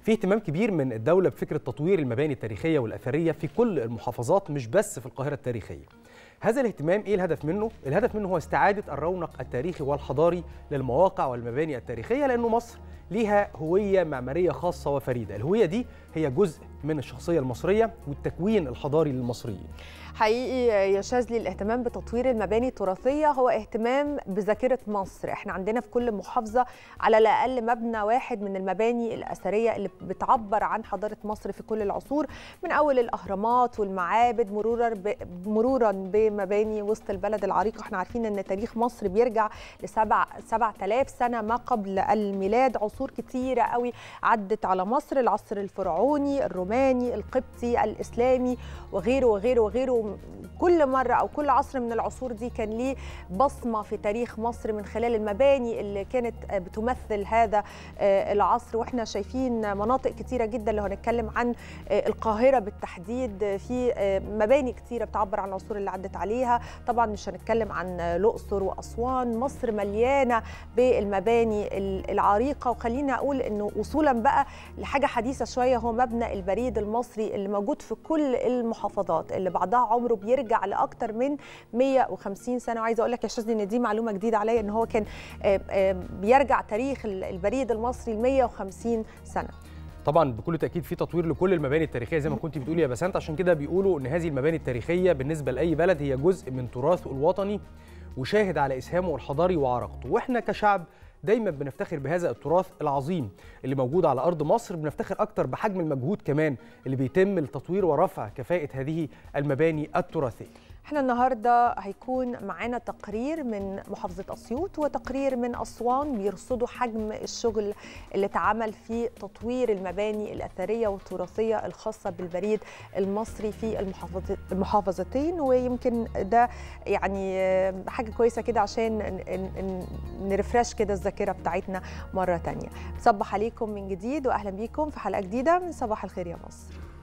في اهتمام كبير من الدولة بفكرة تطوير المباني التاريخية والأثرية في كل المحافظات مش بس في القاهرة التاريخية هذا الاهتمام ايه الهدف منه؟ الهدف منه هو استعادة الرونق التاريخي والحضاري للمواقع والمباني التاريخية لأنه مصر ليها هوية معمارية خاصة وفريدة الهوية دي هي جزء من الشخصية المصرية والتكوين الحضاري للمصريين حقيقي يا شاذلي الاهتمام بتطوير المباني التراثيه هو اهتمام بذاكره مصر احنا عندنا في كل محافظه على الاقل مبنى واحد من المباني الاثريه اللي بتعبر عن حضاره مصر في كل العصور من اول الاهرامات والمعابد مرورا ب... مرورا بمباني وسط البلد العريقه احنا عارفين ان تاريخ مصر بيرجع لسبع 7000 سنه ما قبل الميلاد عصور كتيره قوي عدت على مصر العصر الفرعوني الروماني القبطي الاسلامي وغيره وغيره وغيره كل مرة أو كل عصر من العصور دي كان ليه بصمة في تاريخ مصر من خلال المباني اللي كانت بتمثل هذا العصر وإحنا شايفين مناطق كتيرة جدا لو هنتكلم عن القاهرة بالتحديد في مباني كتيرة بتعبر عن العصور اللي عدت عليها طبعا مش هنتكلم عن الأقصر وأسوان مصر مليانة بالمباني العريقة وخلينا أقول أنه وصولا بقى لحاجة حديثة شوية هو مبنى البريد المصري اللي موجود في كل المحافظات اللي بعضها عمره بيرجع لاكثر من 150 سنه وعايزه اقول لك يا شاذلي ان دي معلومه جديده عليا ان هو كان بيرجع تاريخ البريد المصري ل 150 سنه طبعا بكل تاكيد في تطوير لكل المباني التاريخيه زي ما كنت بتقولي يا بسنت عشان كده بيقولوا ان هذه المباني التاريخيه بالنسبه لاي بلد هي جزء من تراثه الوطني وشاهد على اسهامه الحضاري وعراقته واحنا كشعب دايما بنفتخر بهذا التراث العظيم اللي موجود على ارض مصر بنفتخر اكتر بحجم المجهود كمان اللي بيتم لتطوير ورفع كفاءه هذه المباني التراثيه احنا النهارده هيكون معانا تقرير من محافظه اسيوط وتقرير من اسوان بيرصدوا حجم الشغل اللي اتعمل في تطوير المباني الاثريه والتراثيه الخاصه بالبريد المصري في المحافظتين ويمكن ده يعني حاجه كويسه كده عشان نرفرش كده الذاكره بتاعتنا مره تانية صبح عليكم من جديد واهلا بيكم في حلقه جديده من صباح الخير يا مصر